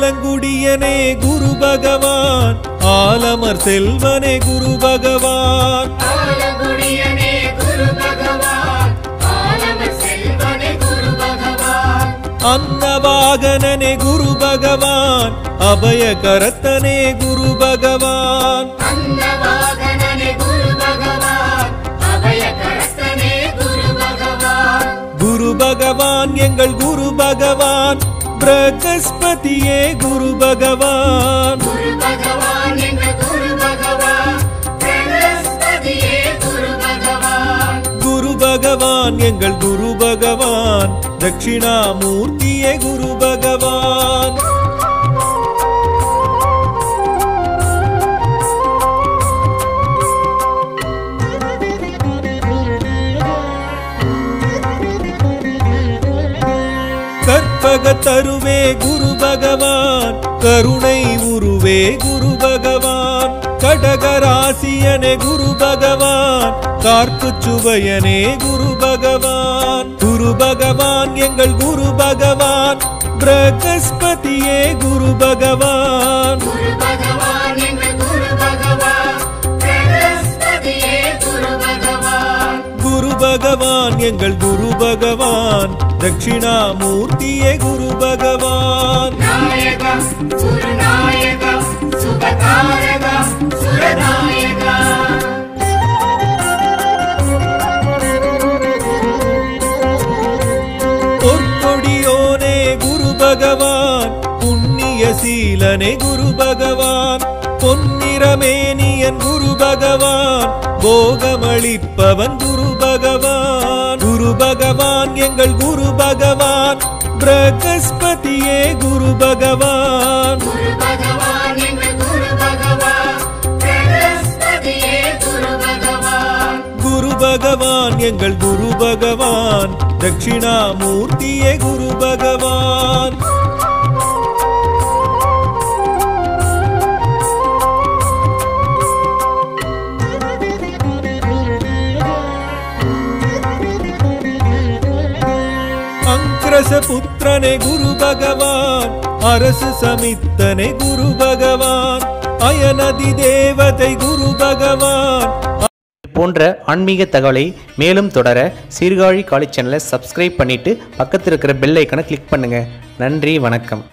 ஆலங்குடியனே குரு பகவான் ஆலமர் செல்வனே குரு பகவான் ஆலங்குடியனே குரு பகவான் ஆலமர் செல்வனே குரு பகவான் அன்னவாகனனே குரு பகவான் அபய கரத்தனே குரு பகவான் அன்னவாகனனே குரு பகவான் அபய கரத்தனே குரு பகவான் குரு பகவான் எங்கள் குரு பகவான் பிரகஸ்பதியே குரு பகவான் குரு பகவான் எங்கள் குரு பகவான் பிரகஸ்பதியே குரு பகவான் குரு பகவான் எங்கள் குரு பகவான் தட்சிணாமூர்த்தியே குரு பகவான் கற்பக தருவே குரு பகவான் கருணை உருவே குரு பகவான் கடகராசியனே குரு பகவான் கார்ப்பு சுவையனே குரு பகவான் குரு பகவான் எங்கள் குரு பகவான் பிரகஸ்பதியே குரு பகவான் குரு பகவான் எங்கள் குரு பகவான் பிரகஸ்பதியே குரு பகவான் குரு பகவான் எங்கள் குரு பகவான் தட்சிணாமூர்த்தியே குரு பகவான் நாயகா குருநாயகா சுபகாரகா சுரநாயகா பொற்கொடியோனே குரு பகவான் புண்ணிய சீலனே குரு பகவான் பொன்னிறமேனியன் குரு பகவான் போகமளிப்பவன் குரு பகவான் குரு பகவான் எங்கள் குரு பகவான் பிரகஸ்பதியே குரு பகவான் குரு பகவான் எங்கள் குரு பகவான் பிரகஸ்பதியே குரு பகவான் குரு பகவான் எங்கள் குரு பகவான் தட்சிணாமூர்த்தியே குரு பகவான் அங்கிரச புத்திரனே குரு பகவான் அரசு சமித்தனே குரு பகவான் அயனதி தேவதை குரு பகவான் போன்ற ஆன்மீக தகவலை மேலும் தொடர சீர்காழி காலேஜ் சேனலை சப்ஸ்கிரைப் பண்ணிட்டு பக்கத்தில் இருக்கிற பெல் ஐக்கனை கிளிக் பண்ணுங்க நன்றி வணக்கம்